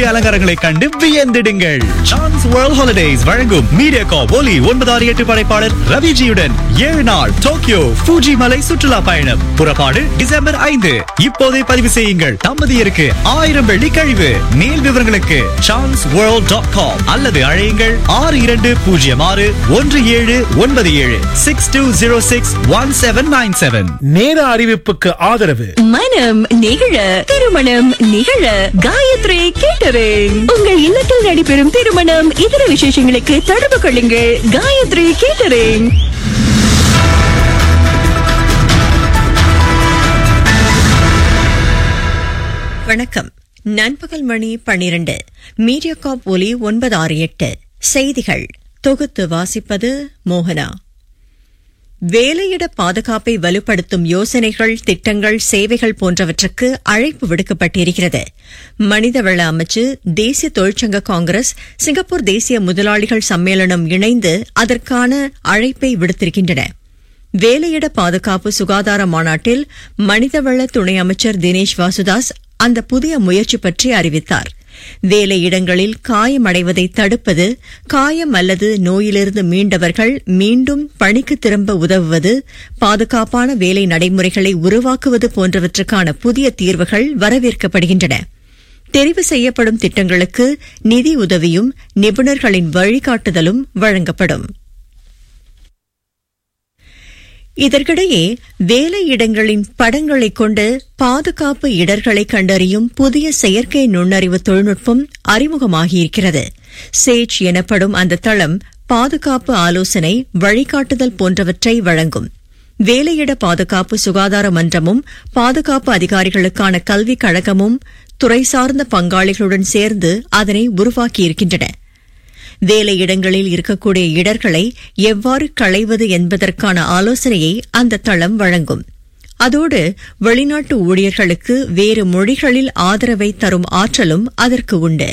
அலங்காரங்களை கண்டு வியந்திடுங்கள் chance world holidays வழங்கும் மீடியா ஒலி ஒன்பதாறு எட்டு படைப்பாளர் ரவிஜியுடன் ஏழு நாள் டோக்கியோ ஃபூஜி மலை சுற்றுலா பயணம் புறப்பாடு டிசம்பர் ஐந்து இப்போதே பதிவு செய்யுங்கள் தம்பதியருக்கு ஆயிரம் வெள்ளி கழிவு மேல் விவரங்களுக்கு சான்ஸ் வேர்ல்ட் டாட் காம் அல்லது அழையுங்கள் ஆறு இரண்டு பூஜ்ஜியம் ஆறு ஒன்று ஏழு ஒன்பது ஏழு six two zero six one seven nine seven நேர அறிவிப்புக்கு ஆதரவு மனம் நிகழ திருமணம் நிகழ காயத்ரி கேட்டரிங் உங்கள் இல்லத்தில் நடைபெறும் திருமணம் இதர விசேஷங்களுக்கு தொடர்பு கொள்ளுங்கள் காயத்ரி கேட்டரிங் வணக்கம் நண்பகல் மணி பன்னிரண்டு மீடியாகாப் ஒலி ஒன்பது ஆறு எட்டு செய்திகள் தொகுத்து வாசிப்பது மோகனா வேலையிட பாதுகாப்பை வலுப்படுத்தும் யோசனைகள் திட்டங்கள் சேவைகள் போன்றவற்றுக்கு அழைப்பு விடுக்கப்பட்டிருக்கிறது மனிதவள அமைச்சு தேசிய தொழிற்சங்க காங்கிரஸ் சிங்கப்பூர் தேசிய முதலாளிகள் சம்மேளனம் இணைந்து அதற்கான அழைப்பை விடுத்திருக்கின்றன வேலையிட பாதுகாப்பு சுகாதார மாநாட்டில் மனிதவள துணை அமைச்சர் தினேஷ் வாசுதாஸ் அந்த புதிய முயற்சி பற்றி அறிவித்தார் வேலையிடங்களில் காயமடைவதை தடுப்பது காயம் அல்லது நோயிலிருந்து மீண்டவர்கள் மீண்டும் பணிக்கு திரும்ப உதவுவது பாதுகாப்பான வேலை நடைமுறைகளை உருவாக்குவது போன்றவற்றுக்கான புதிய தீர்வுகள் வரவேற்கப்படுகின்றன தெரிவு செய்யப்படும் திட்டங்களுக்கு நிதி உதவியும் நிபுணர்களின் வழிகாட்டுதலும் வழங்கப்படும் இதற்கிடையே வேலையிடங்களின் படங்களைக் கொண்டு பாதுகாப்பு இடர்களை கண்டறியும் புதிய செயற்கை நுண்ணறிவு தொழில்நுட்பம் அறிமுகமாகியிருக்கிறது சேஜ் எனப்படும் அந்த தளம் பாதுகாப்பு ஆலோசனை வழிகாட்டுதல் போன்றவற்றை வழங்கும் வேலையிட பாதுகாப்பு சுகாதார மன்றமும் பாதுகாப்பு அதிகாரிகளுக்கான கல்விக் கழகமும் துறை சார்ந்த பங்காளிகளுடன் சேர்ந்து அதனை உருவாக்கியிருக்கின்றன வேலையிடங்களில் இருக்கக்கூடிய இடர்களை எவ்வாறு களைவது என்பதற்கான ஆலோசனையை அந்த தளம் வழங்கும் அதோடு வெளிநாட்டு ஊழியர்களுக்கு வேறு மொழிகளில் ஆதரவை தரும் ஆற்றலும் அதற்கு உண்டு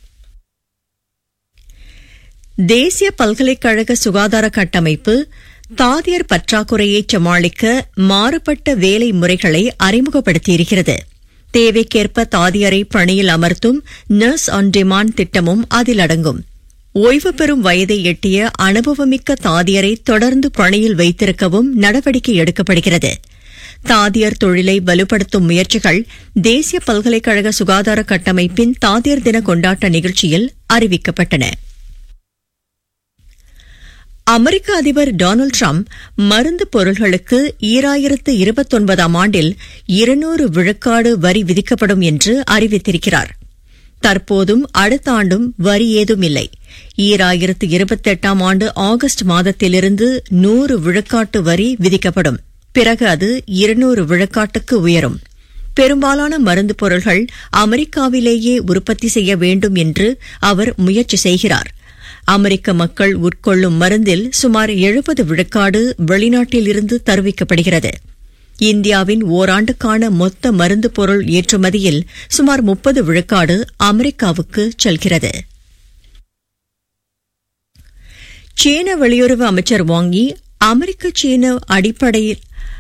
தேசிய பல்கலைக்கழக சுகாதார கட்டமைப்பு தாதியர் பற்றாக்குறையை சமாளிக்க மாறுபட்ட வேலை முறைகளை அறிமுகப்படுத்தியிருக்கிறது தேவைக்கேற்ப தாதியரை பணியில் அமர்த்தும் நர்ஸ் ஆன் டிமாண்ட் திட்டமும் அதில் அடங்கும் ஓய்வு பெறும் வயதை எட்டிய அனுபவமிக்க தாதியரை தொடர்ந்து பணியில் வைத்திருக்கவும் நடவடிக்கை எடுக்கப்படுகிறது தாதியர் தொழிலை வலுப்படுத்தும் முயற்சிகள் தேசிய பல்கலைக்கழக சுகாதார கட்டமைப்பின் தாதியர் தின கொண்டாட்ட நிகழ்ச்சியில் அறிவிக்கப்பட்டன அமெரிக்க அதிபர் டொனால்டு டிரம்ப் மருந்து பொருள்களுக்கு ஈராயிரத்து இருபத்தொன்பதாம் ஆண்டில் இருநூறு விழுக்காடு வரி விதிக்கப்படும் என்று அறிவித்திருக்கிறார் தற்போதும் அடுத்த ஆண்டும் வரி ஏதும் இல்லை ஈராயிரத்து இருபத்தெட்டாம் ஆண்டு ஆகஸ்ட் மாதத்திலிருந்து நூறு விழுக்காட்டு வரி விதிக்கப்படும் பிறகு அது இருநூறு விழுக்காட்டுக்கு உயரும் பெரும்பாலான மருந்து பொருள்கள் அமெரிக்காவிலேயே உற்பத்தி செய்ய வேண்டும் என்று அவர் முயற்சி செய்கிறார் அமெரிக்க மக்கள் உட்கொள்ளும் மருந்தில் சுமார் எழுபது விழுக்காடு வெளிநாட்டிலிருந்து தருவிக்கப்படுகிறது இந்தியாவின் ஓராண்டுக்கான மொத்த மருந்து பொருள் ஏற்றுமதியில் சுமார் முப்பது விழுக்காடு அமெரிக்காவுக்கு செல்கிறது சீன வெளியுறவு அமைச்சர் வாங்கி அமெரிக்க சீன அடிப்படையில்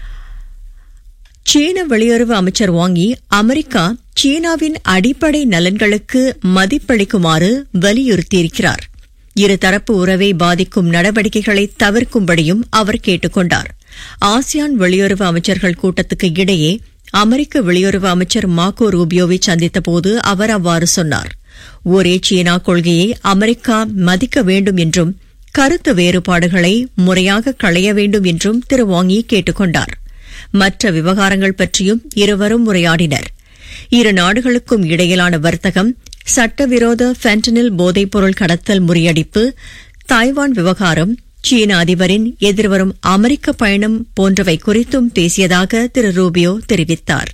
சீன வெளியுறவு அமைச்சர் வாங்கி அமெரிக்கா சீனாவின் அடிப்படை நலன்களுக்கு மதிப்பளிக்குமாறு வலியுறுத்தியிருக்கிறார் இருதரப்பு உறவை பாதிக்கும் நடவடிக்கைகளை தவிர்க்கும்படியும் அவர் கேட்டுக் கொண்டார் ஆசியான் வெளியுறவு அமைச்சர்கள் கூட்டத்துக்கு இடையே அமெரிக்க வெளியுறவு அமைச்சர் மாக்கோ ரூபியோவை சந்தித்தபோது அவர் அவ்வாறு சொன்னார் ஒரே சீனா கொள்கையை அமெரிக்கா மதிக்க வேண்டும் என்றும் கருத்து வேறுபாடுகளை முறையாக களைய வேண்டும் என்றும் திரு வாங்கி கேட்டுக் கொண்டார் மற்ற விவகாரங்கள் பற்றியும் இருவரும் உரையாடினர் இரு நாடுகளுக்கும் இடையிலான வர்த்தகம் சட்டவிரோத ஃபென்டனில் போதைப்பொருள் கடத்தல் முறியடிப்பு தாய்வான் விவகாரம் சீன அதிபரின் எதிர்வரும் அமெரிக்க பயணம் போன்றவை குறித்தும் பேசியதாக திரு ரூபியோ தெரிவித்தார்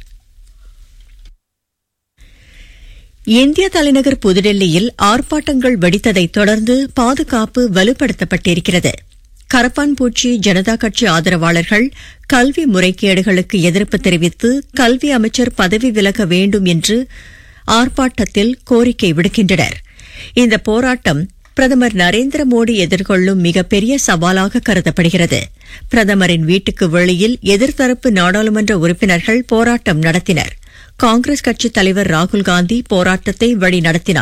இந்திய தலைநகர் புதுடெல்லியில் ஆர்ப்பாட்டங்கள் வெடித்ததைத் தொடர்ந்து பாதுகாப்பு வலுப்படுத்தப்பட்டிருக்கிறது கரப்பான்பூச்சி ஜனதா கட்சி ஆதரவாளர்கள் கல்வி முறைகேடுகளுக்கு எதிர்ப்பு தெரிவித்து கல்வி அமைச்சர் பதவி விலக வேண்டும் என்று ஆர்ப்பாட்டத்தில் கோரிக்கை விடுக்கின்றனர் இந்த போராட்டம் பிரதமர் நரேந்திர மோடி எதிர்கொள்ளும் மிகப்பெரிய சவாலாக கருதப்படுகிறது பிரதமரின் வீட்டுக்கு வெளியில் எதிர்த்தரப்பு நாடாளுமன்ற உறுப்பினர்கள் போராட்டம் நடத்தினர் காங்கிரஸ் கட்சித் தலைவர் ராகுல் காந்தி போராட்டத்தை வழிநடத்தினார்